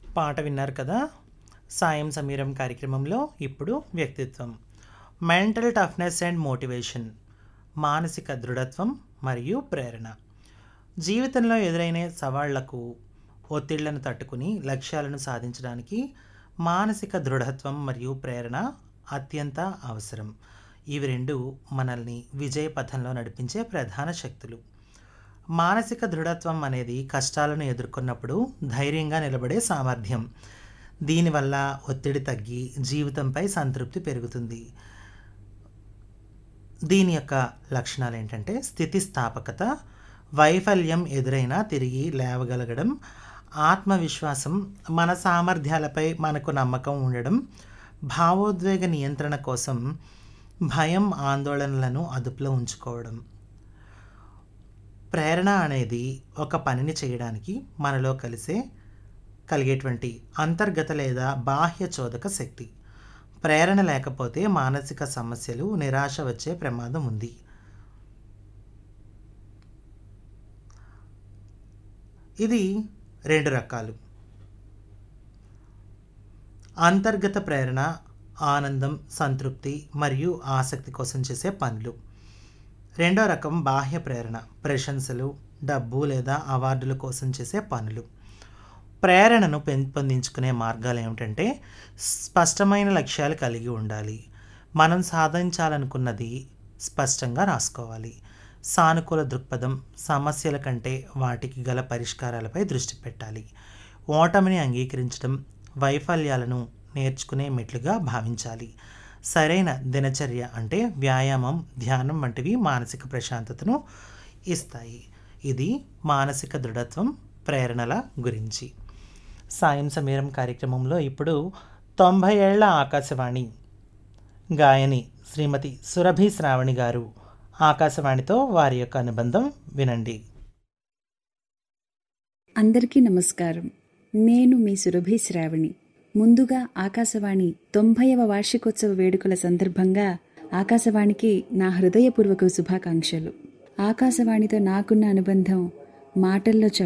పాట విన్నారు కదా సాయం సమీరం కార్యక్రమంలో ఇప్పుడు వ్యక్తిత్వం మెంటల్ టఫ్నెస్ అండ్ మోటివేషన్ మానసిక దృఢత్వం మరియు ప్రేరణ జీవితంలో ఎదురైన సవాళ్లకు ఒత్తిళ్లను తట్టుకుని లక్ష్యాలను సాధించడానికి మానసిక దృఢత్వం మరియు ప్రేరణ అత్యంత అవసరం ఇవి రెండు మనల్ని విజయ పథంలో నడిపించే ప్రధాన శక్తులు మానసిక దృఢత్వం అనేది కష్టాలను ఎదుర్కొన్నప్పుడు ధైర్యంగా నిలబడే సామర్థ్యం దీనివల్ల ఒత్తిడి తగ్గి జీవితంపై సంతృప్తి పెరుగుతుంది దీని యొక్క లక్షణాలు ఏంటంటే స్థితిస్థాపకత వైఫల్యం ఎదురైనా తిరిగి లేవగలగడం ఆత్మవిశ్వాసం మన సామర్థ్యాలపై మనకు నమ్మకం ఉండడం భావోద్వేగ నియంత్రణ కోసం భయం ఆందోళనలను అదుపులో ఉంచుకోవడం ప్రేరణ అనేది ఒక పనిని చేయడానికి మనలో కలిసే కలిగేటువంటి అంతర్గత లేదా బాహ్య చోదక శక్తి ప్రేరణ లేకపోతే మానసిక సమస్యలు నిరాశ వచ్చే ప్రమాదం ఉంది ఇది రెండు రకాలు అంతర్గత ప్రేరణ ఆనందం సంతృప్తి మరియు ఆసక్తి కోసం చేసే పనులు రెండో రకం బాహ్య ప్రేరణ ప్రశంసలు డబ్బు లేదా అవార్డుల కోసం చేసే పనులు ప్రేరణను పెంపొందించుకునే మార్గాలు ఏమిటంటే స్పష్టమైన లక్ష్యాలు కలిగి ఉండాలి మనం సాధించాలనుకున్నది స్పష్టంగా రాసుకోవాలి సానుకూల దృక్పథం సమస్యల కంటే వాటికి గల పరిష్కారాలపై దృష్టి పెట్టాలి ఓటమిని అంగీకరించడం వైఫల్యాలను నేర్చుకునే మెట్లుగా భావించాలి సరైన దినచర్య అంటే వ్యాయామం ధ్యానం వంటివి మానసిక ప్రశాంతతను ఇస్తాయి ఇది మానసిక దృఢత్వం ప్రేరణల గురించి సాయం సమీరం కార్యక్రమంలో ఇప్పుడు తొంభై ఏళ్ల ఆకాశవాణి గాయని శ్రీమతి సురభి శ్రావణి గారు ఆకాశవాణితో వారి యొక్క అనుబంధం వినండి అందరికీ నమస్కారం నేను మీ సురభి శ్రావణి ముందుగా ఆకాశవాణి తొంభైవ వార్షికోత్సవ వేడుకల సందర్భంగా ఆకాశవాణికి నా హృదయపూర్వక శుభాకాంక్షలు ఆకాశవాణితో నాకున్న అనుబంధం మాటల్లో చెప్ప